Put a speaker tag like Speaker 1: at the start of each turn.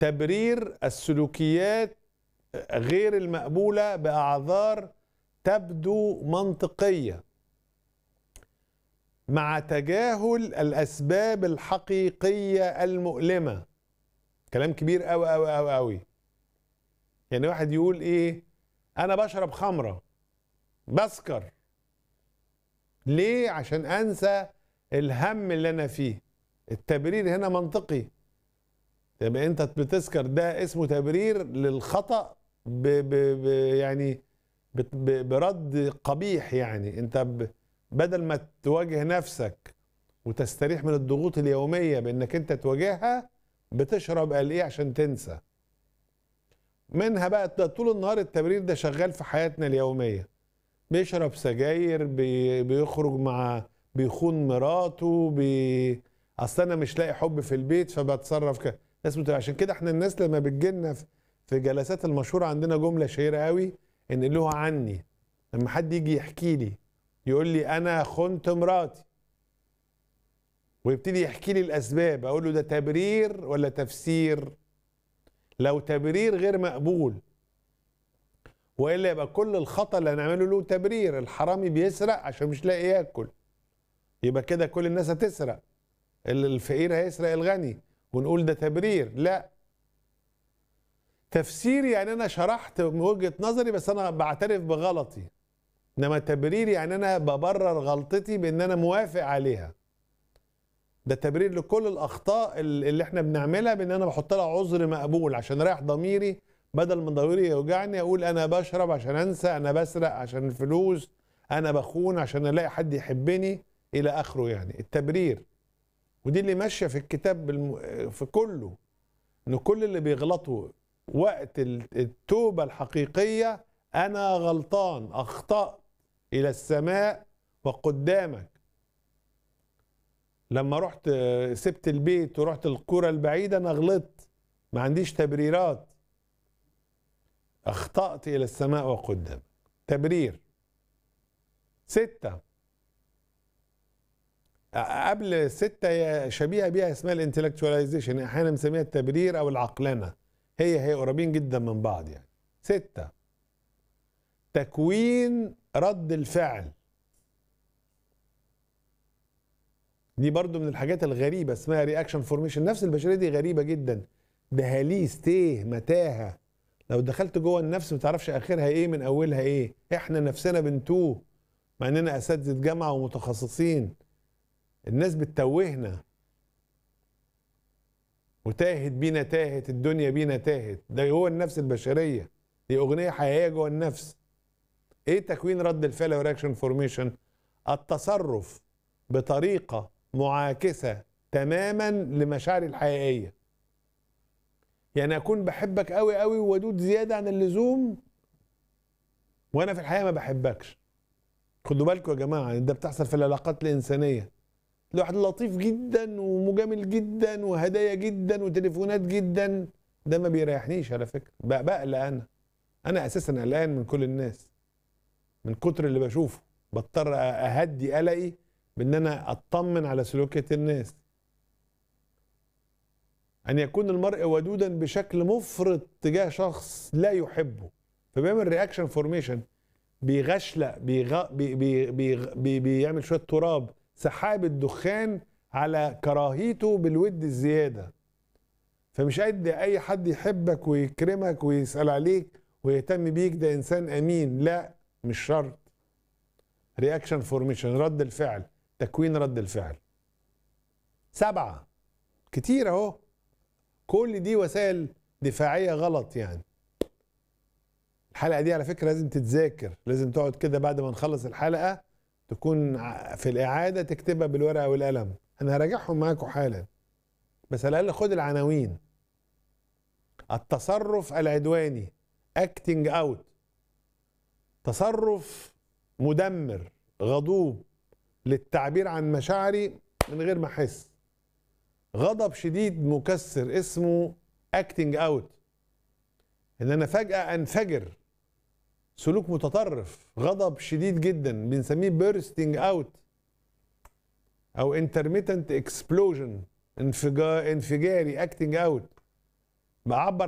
Speaker 1: تبرير السلوكيات غير المقبولة بأعذار تبدو منطقية مع تجاهل الأسباب الحقيقية المؤلمة كلام كبير أوي أوي أوي أوي يعني واحد يقول إيه أنا بشرب خمرة بسكر ليه عشان أنسى الهم اللي أنا فيه التبرير هنا منطقي يبقى انت بتسكر ده اسمه تبرير للخطأ ب ب ب يعني ب ب برد قبيح يعني انت ب بدل ما تواجه نفسك وتستريح من الضغوط اليومية بانك انت تواجهها بتشرب قال ايه عشان تنسى منها بقى طول النهار التبرير ده شغال في حياتنا اليومية بيشرب سجاير بي بيخرج مع بيخون مراته بي اصل انا مش لاقي حب في البيت فبتصرف كده اسمه عشان كده احنا الناس لما بتجيلنا في جلسات المشهوره عندنا جمله شهيره قوي ان له عني لما حد يجي يحكي لي يقول لي انا خنت مراتي ويبتدي يحكي لي الاسباب اقول له ده تبرير ولا تفسير لو تبرير غير مقبول والا يبقى كل الخطا اللي هنعمله له تبرير الحرامي بيسرق عشان مش لاقي ياكل يبقى كده كل الناس هتسرق الفقير هيسرق الغني ونقول ده تبرير لا تفسير يعني انا شرحت من وجهه نظري بس انا بعترف بغلطي انما تبرير يعني انا ببرر غلطتي بان انا موافق عليها ده تبرير لكل الاخطاء اللي احنا بنعملها بان انا بحط لها عذر مقبول عشان رايح ضميري بدل ما ضميري يوجعني اقول انا بشرب عشان انسى انا بسرق عشان الفلوس انا بخون عشان الاقي حد يحبني الى اخره يعني التبرير ودي اللي ماشيه في الكتاب بالم... في كله ان كل اللي بيغلطوا وقت التوبه الحقيقيه انا غلطان اخطات الى السماء وقدامك لما رحت سبت البيت ورحت القرى البعيده انا غلطت ما عنديش تبريرات اخطات الى السماء وقدامك تبرير سته قبل ستة شبيهة بيها اسمها الانتلكتواليزيشن احيانا بنسميها التبرير او العقلنة هي هي قريبين جدا من بعض يعني ستة تكوين رد الفعل دي برضو من الحاجات الغريبة اسمها رياكشن فورميشن نفس البشرية دي غريبة جدا دهاليز تيه متاهة لو دخلت جوه النفس ما تعرفش اخرها ايه من اولها ايه احنا نفسنا بنتوه مع اننا اساتذه جامعه ومتخصصين الناس بتتوهنا وتاهت بينا تاهت الدنيا بينا تاهت ده هو النفس البشريه دي اغنيه حقيقيه جوه النفس ايه تكوين رد الفعل ورياكشن فورميشن التصرف بطريقه معاكسه تماما لمشاعري الحقيقيه يعني اكون بحبك قوي قوي وودود زياده عن اللزوم وانا في الحقيقه ما بحبكش خدوا بالكم يا جماعه ده بتحصل في العلاقات الانسانيه الواحد لطيف جدا ومجامل جدا وهدايا جدا وتليفونات جدا ده ما بيريحنيش على فكره بقلق انا انا اساسا قلقان من كل الناس من كتر اللي بشوفه بضطر اهدي قلقي بان انا اطمن على سلوكيات الناس ان يكون المرء ودودا بشكل مفرط تجاه شخص لا يحبه فبيعمل رياكشن فورميشن بيغشلق بيغ... بي... بي... بي... بي... بيعمل شويه تراب سحاب الدخان على كراهيته بالود الزياده فمش قد اي حد يحبك ويكرمك ويسال عليك ويهتم بيك ده انسان امين لا مش شرط رياكشن فورميشن رد الفعل تكوين رد الفعل سبعه كتير اهو كل دي وسائل دفاعيه غلط يعني الحلقه دي على فكره لازم تتذاكر لازم تقعد كده بعد ما نخلص الحلقه تكون في الاعاده تكتبها بالورقه والقلم انا هراجعهم معاكم حالا بس على الاقل خد العناوين التصرف العدواني اكتنج اوت تصرف مدمر غضوب للتعبير عن مشاعري من غير ما احس غضب شديد مكسر اسمه اكتنج اوت ان انا فجاه انفجر سلوك متطرف غضب شديد جدا بنسميه بيرستنج اوت او انترميتنت اكسبلوجن انفجاري اكتنج اوت بعبر